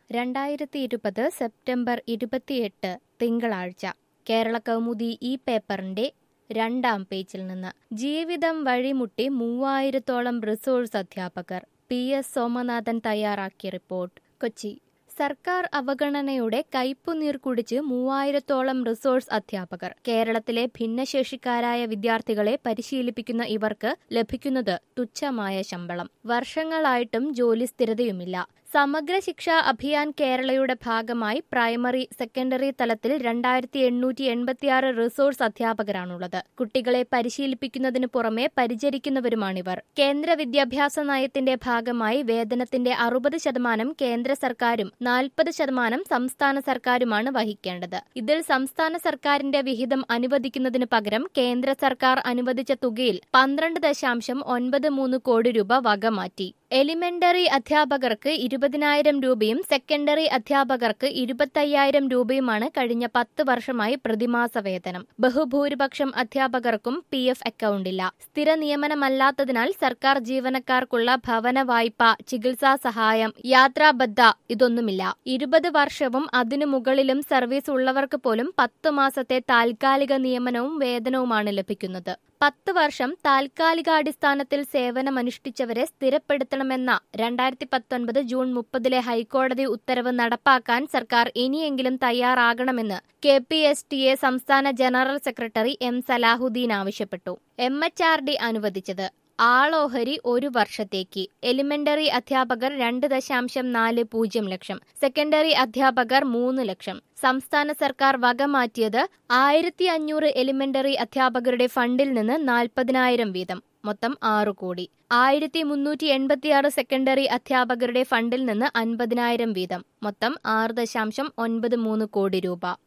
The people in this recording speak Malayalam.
രണ്ടായിരത്തി ഇരുപത് സെപ്റ്റംബർ ഇരുപത്തിയെട്ട് തിങ്കളാഴ്ച കേരള കൗമുദി ഈ പേപ്പറിന്റെ രണ്ടാം പേജിൽ നിന്ന് ജീവിതം വഴിമുട്ടി മൂവായിരത്തോളം റിസോഴ്സ് അധ്യാപകർ പി എസ് സോമനാഥൻ തയ്യാറാക്കിയ റിപ്പോർട്ട് കൊച്ചി സർക്കാർ അവഗണനയുടെ കയ്പുനീർ കുടിച്ച് മൂവായിരത്തോളം റിസോഴ്സ് അധ്യാപകർ കേരളത്തിലെ ഭിന്നശേഷിക്കാരായ വിദ്യാർത്ഥികളെ പരിശീലിപ്പിക്കുന്ന ഇവർക്ക് ലഭിക്കുന്നത് തുച്ഛമായ ശമ്പളം വർഷങ്ങളായിട്ടും ജോലി സ്ഥിരതയുമില്ല സമഗ്ര ശിക്ഷാ അഭിയാൻ കേരളയുടെ ഭാഗമായി പ്രൈമറി സെക്കൻഡറി തലത്തിൽ രണ്ടായിരത്തി എണ്ണൂറ്റി എൺപത്തിയാറ് റിസോഴ്സ് അധ്യാപകരാണുള്ളത് കുട്ടികളെ പരിശീലിപ്പിക്കുന്നതിന് പുറമെ പരിചരിക്കുന്നവരുമാണിവർ കേന്ദ്ര വിദ്യാഭ്യാസ നയത്തിന്റെ ഭാഗമായി വേതനത്തിന്റെ അറുപത് ശതമാനം കേന്ദ്ര സർക്കാരും നാൽപ്പത് ശതമാനം സംസ്ഥാന സർക്കാരുമാണ് വഹിക്കേണ്ടത് ഇതിൽ സംസ്ഥാന സർക്കാരിന്റെ വിഹിതം അനുവദിക്കുന്നതിന് പകരം കേന്ദ്ര സർക്കാർ അനുവദിച്ച തുകയിൽ പന്ത്രണ്ട് ദശാംശം ഒൻപത് മൂന്ന് കോടി രൂപ വകമാറ്റി എലിമെന്ററി അധ്യാപകർക്ക് ഇരുപതിനായിരം രൂപയും സെക്കൻഡറി അധ്യാപകർക്ക് ഇരുപത്തയ്യായിരം രൂപയുമാണ് കഴിഞ്ഞ പത്ത് വർഷമായി പ്രതിമാസ വേതനം ബഹുഭൂരിപക്ഷം അധ്യാപകർക്കും പി എഫ് അക്കൗണ്ടില്ല സ്ഥിര നിയമനമല്ലാത്തതിനാൽ സർക്കാർ ജീവനക്കാർക്കുള്ള ഭവന വായ്പ ചികിത്സാ സഹായം യാത്രാബദ്ധ ഇതൊന്നുമില്ല ഇരുപത് വർഷവും അതിനു മുകളിലും സർവീസ് ഉള്ളവർക്ക് പോലും പത്ത് മാസത്തെ താൽക്കാലിക നിയമനവും വേതനവുമാണ് ലഭിക്കുന്നത് പത്ത് വർഷം താൽക്കാലികാടിസ്ഥാനത്തിൽ സേവനമനുഷ്ഠിച്ചവരെ സ്ഥിരപ്പെടുത്തണമെന്ന രണ്ടായിരത്തി പത്തൊൻപത് ജൂൺ മുപ്പതിലെ ഹൈക്കോടതി ഉത്തരവ് നടപ്പാക്കാൻ സർക്കാർ ഇനിയെങ്കിലും തയ്യാറാകണമെന്ന് K P S T A സംസ്ഥാന ജനറൽ സെക്രട്ടറി എം സലാഹുദ്ദീൻ ആവശ്യപ്പെട്ടു എം എച്ച് ആർ ഡി അനുവദിച്ചത് ആളോഹരി ഒരു വർഷത്തേക്ക് എലിമെന്ററി അധ്യാപകർ രണ്ട് ദശാംശം നാല് പൂജ്യം ലക്ഷം സെക്കൻഡറി അധ്യാപകർ മൂന്ന് ലക്ഷം സംസ്ഥാന സർക്കാർ വകമാറ്റിയത് ആയിരത്തി അഞ്ഞൂറ് എലിമെന്ററി അധ്യാപകരുടെ ഫണ്ടിൽ നിന്ന് നാൽപ്പതിനായിരം വീതം മൊത്തം ആറു കോടി ആയിരത്തി മുന്നൂറ്റി എൺപത്തിയാറ് സെക്കൻഡറി അധ്യാപകരുടെ ഫണ്ടിൽ നിന്ന് അൻപതിനായിരം വീതം മൊത്തം ആറ് ദശാംശം ഒൻപത് മൂന്ന് കോടി രൂപ